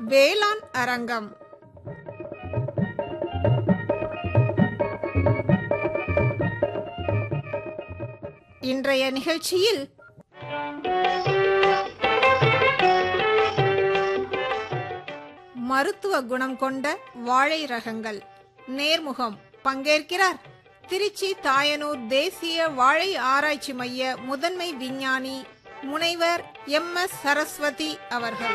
வேளாண் அரங்கம் இன்றைய நிகழ்ச்சியில் மருத்துவ குணம் கொண்ட வாழை ரகங்கள் நேர்முகம் பங்கேற்கிறார் திருச்சி தாயனூர் தேசிய வாழை ஆராய்ச்சி மைய முதன்மை விஞ்ஞானி முனைவர் எம் எஸ் சரஸ்வதி அவர்கள்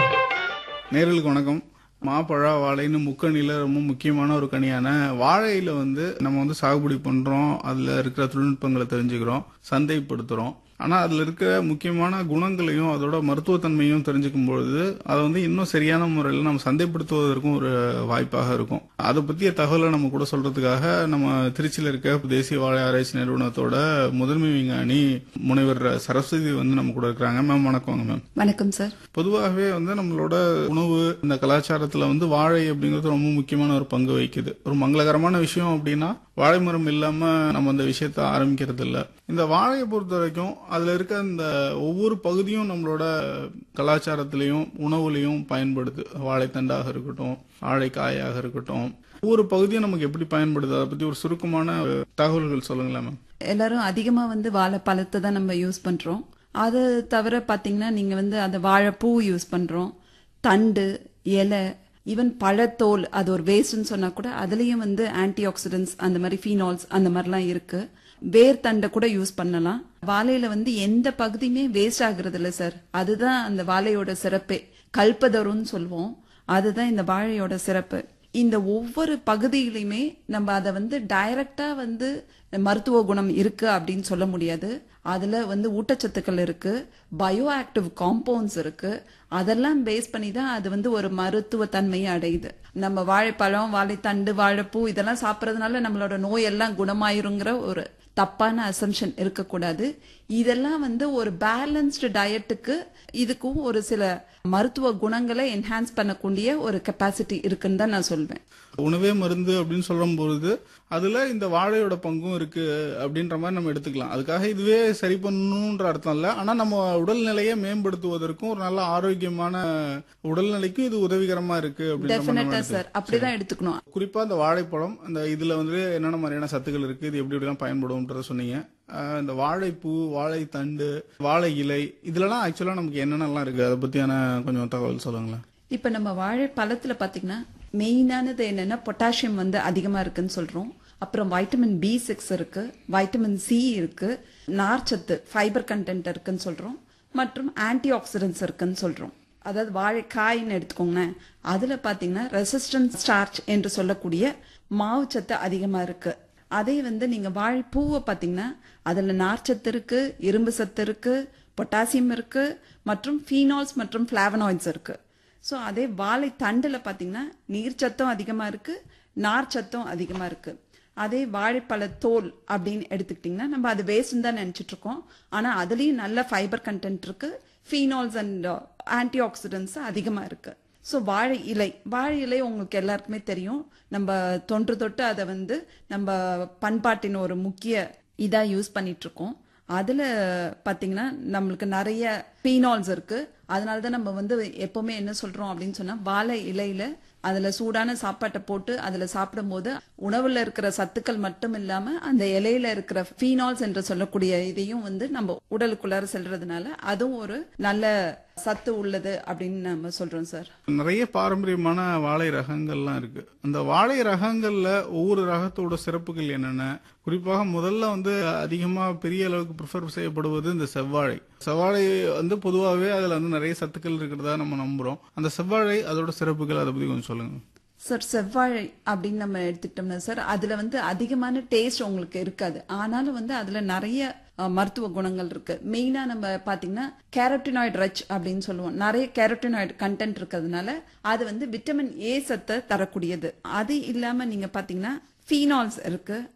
நேர்களுக்கு வணக்கம் மாப்பழா வாழைன்னு முக்கணில ரொம்ப முக்கியமான ஒரு கனியான வாழையில வந்து நம்ம வந்து சாகுபடி பண்றோம் அதுல இருக்கிற தொழில்நுட்பங்களை தெரிஞ்சுக்கிறோம் சந்தைப்படுத்துறோம் ஆனா அதுல இருக்கிற முக்கியமான குணங்களையும் அதோட மருத்துவத்தன்மையும் தெரிஞ்சுக்கும் பொழுது அதை வந்து இன்னும் சரியான முறையில் நம்ம சந்தைப்படுத்துவதற்கும் ஒரு வாய்ப்பாக இருக்கும் அதை பத்திய தகவலை நம்ம கூட சொல்றதுக்காக நம்ம திருச்சியில் இருக்க தேசிய வாழை ஆராய்ச்சி நிறுவனத்தோட முதன்மை விஞ்ஞானி முனைவர் சரஸ்வதி வந்து நம்ம கூட இருக்கிறாங்க மேம் வணக்கங்க மேம் வணக்கம் சார் பொதுவாகவே வந்து நம்மளோட உணவு இந்த கலாச்சாரத்துல வந்து வாழை அப்படிங்கிறது ரொம்ப முக்கியமான ஒரு பங்கு வகிக்குது ஒரு மங்களகரமான விஷயம் அப்படின்னா வாழை மரம் இல்லாம நம்ம அந்த விஷயத்த ஆரம்பிக்கிறது இல்ல இந்த வாழையை பொறுத்த வரைக்கும் அதுல இருக்க இந்த ஒவ்வொரு பகுதியும் நம்மளோட கலாச்சாரத்திலையும் உணவுலையும் பயன்படுது வாழைத்தண்டாக இருக்கட்டும் வாழைக்காயாக இருக்கட்டும் ஒவ்வொரு பகுதியும் நமக்கு எப்படி பயன்படுது அதை பத்தி ஒரு சுருக்கமான தகவல்கள் சொல்லுங்களேன் மேம் எல்லாரும் அதிகமா வந்து வாழைப்பழத்தை தான் நம்ம யூஸ் பண்றோம் அது தவிர பாத்தீங்கன்னா நீங்க வந்து அந்த வாழைப்பூ யூஸ் பண்றோம் தண்டு இலை ஈவன் பழத்தோல் அது ஒரு வேஸ்ட்னு சொன்னா கூட அதுலயும் வந்து ஆன்டி ஆக்சிடென்ட்ஸ் அந்த மாதிரி ஃபீனால்ஸ் அந்த மாதிரிலாம் இருக்கு வேர் தண்டை கூட யூஸ் பண்ணலாம் வாழையில வந்து எந்த பகுதியுமே வேஸ்ட் ஆகுறது இல்ல சார் அதுதான் அந்த வாழையோட சிறப்பே கல்பதருன்னு சொல்லுவோம் அதுதான் இந்த வாழையோட சிறப்பு இந்த ஒவ்வொரு பகுதியிலுமே நம்ம அதை வந்து டைரக்டா வந்து மருத்துவ குணம் இருக்கு அப்படின்னு சொல்ல முடியாது அதுல வந்து ஊட்டச்சத்துக்கள் இருக்கு பயோ ஆக்டிவ் காம்பவுண்ட்ஸ் இருக்கு அதெல்லாம் பேஸ் பண்ணி தான் அது வந்து ஒரு மருத்துவ தன்மையை அடையுது நம்ம வாழைப்பழம் வாழைத்தண்டு வாழைப்பூ இதெல்லாம் சாப்பிட்றதுனால நம்மளோட நோய் எல்லாம் குணமாயிருங்கிற ஒரு தப்பான அசம்ஷன் இருக்கக்கூடாது இதெல்லாம் வந்து ஒரு பேலன்ஸ்டு டயட்டுக்கு இதுக்கும் ஒரு சில மருத்துவ குணங்களை என்ஹான்ஸ் பண்ணக்கூடிய ஒரு கெப்பாசிட்டி இருக்குன்னு தான் நான் சொல்வேன் உணவே மருந்து அப்படின்னு சொல்லும் பொழுது அதுல இந்த வாழையோட பங்கும் இருக்கு அப்படின்ற மாதிரி நம்ம எடுத்துக்கலாம் அதுக்காக இதுவே சரி பண்ணணும்ன்ற அர்த்தம் இல்ல ஆனா நம்ம உடல்நிலையை மேம்படுத்துவதற்கும் ஒரு நல்ல ஆரோக்கியமான உடல்நிலைக்கும் இது உதவிகரமா இருக்கு அப்படின்ற மாதிரி நம்ம டெஃபினட்டா எடுத்துக்கலாம். சார் அப்படிதான் எடுத்துக்கணும் குறிப்பா இந்த வாழைப்பழம் அந்த இதுல வந்து என்னென்ன மாதிரியான சத்துக்கள் இருக்கு இது எப்படி எப்படிலாம் பயன்படும்ன்றத சொன்னீங்க ஆஹ் இந்த வாழைப்பூ வாழைத்தண்டு வாழை இலை இதுலலாம் ஆக்சுவலா நமக்கு என்னென்னலாம் இருக்கு அதை பத்தியான கொஞ்சம் தகவல் சொல்லுங்களேன் இப்ப நம்ம வாழைப்பழத்துல பாத்தீங்கன்னா மெயினானது என்னன்னா பொட்டாசியம் வந்து அதிகமா இருக்குன்னு சொல்றோம் அப்புறம் வைட்டமின் பி சிக்ஸ் இருக்கு வைட்டமின் சி இருக்கு நார்ச்சத்து ஃபைபர் கண்டென்ட் இருக்குன்னு சொல்றோம் மற்றும் ஆன்டி ஆக்சிடென்ட்ஸ் இருக்குன்னு சொல்றோம் அதாவது வாழைக்காயின்னு எடுத்துக்கோங்களேன் அதுல பாத்தீங்கன்னா ரெசிஸ்டன்ஸ் ஸ்டார்ச் என்று சொல்லக்கூடிய மாவுச்சத்து அதிகமா இருக்கு அதே வந்து நீங்க வாழைப்பூவை பாத்தீங்கன்னா அதுல நார்ச்சத்து இருக்கு இரும்பு சத்து இருக்கு பொட்டாசியம் இருக்கு மற்றும் ஃபீனால்ஸ் மற்றும் பிளாவனாய்ட்ஸ் இருக்கு ஸோ அதே வாழை தண்டில் பார்த்தீங்கன்னா நீர்ச்சத்தும் அதிகமாக இருக்கு நார்ச்சத்தும் அதிகமாக இருக்கு அதே வாழைப்பழ தோல் அப்படின்னு எடுத்துக்கிட்டிங்கன்னா நம்ம அது வேஸ்ட்னு தான் நினச்சிட்டு இருக்கோம் ஆனால் அதுலேயும் நல்ல ஃபைபர் கண்டென்ட் இருக்கு ஃபீனால்ஸ் அண்ட் ஆன்டி ஆக்சிடென்ட்ஸ் அதிகமாக இருக்கு ஸோ வாழை இலை வாழை இலை உங்களுக்கு எல்லாருக்குமே தெரியும் நம்ம தொன்று தொட்டு அதை வந்து நம்ம பண்பாட்டின் ஒரு முக்கிய இதாக யூஸ் பண்ணிட்டு இருக்கோம் அதுல பாத்தீங்கன்னா நம்மளுக்கு நிறைய பீனால்ஸ் இருக்கு அதனால தான் நம்ம வந்து எப்பவுமே என்ன சொல்றோம் அப்படின்னு சொன்னா வாழை இலையில அதுல சூடான சாப்பாட்டை போட்டு அதுல சாப்பிடும்போது உணவுல இருக்கிற சத்துக்கள் மட்டும் இல்லாம அந்த இலையில இருக்கிற ஃபீனால்ஸ் என்று சொல்லக்கூடிய இதையும் வந்து நம்ம உடலுக்குள்ளார செல்றதுனால அதுவும் ஒரு நல்ல சத்து உள்ளது அப்படின்னு நம்ம சொல்றோம் சார் நிறைய பாரம்பரியமான வாழை ரகங்கள்லாம் இருக்கு அந்த வாழை ரகங்கள்ல ஒவ்வொரு ரகத்தோட சிறப்புகள் என்னென்ன குறிப்பாக முதல்ல வந்து அதிகமா பெரிய அளவுக்கு ப்ரிஃபர் செய்யப்படுவது இந்த செவ்வாழை செவ்வாழை வந்து பொதுவாகவே அதுல வந்து நிறைய சத்துக்கள் இருக்கிறதா நம்ம நம்புறோம் அந்த செவ்வாழை அதோட சிறப்புகள் அதை பத்தி கொஞ்சம் சொல்லுங்க சார் செவ்வாழை அப்படின்னு நம்ம எடுத்துக்கிட்டோம்னா சார் அதுல வந்து அதிகமான டேஸ்ட் உங்களுக்கு இருக்காது ஆனாலும் வந்து அதுல நிறைய அஹ், மருத்துவ குணங்கள் இருக்கு மெயினா நம்ம பாத்தீங்கன்னா கேரட்டினாய்டு ரச் அப்படின்னு சொல்லுவோம் நிறைய கேரட்டினாய்டு கண்டென்ட் இருக்கிறதுனால அது வந்து விட்டமின் ஏ சத்தை தரக்கூடியது அது இல்லாம நீங்க பாத்தீங்கன்னா ஃபீனால்ஸ் இருக்கு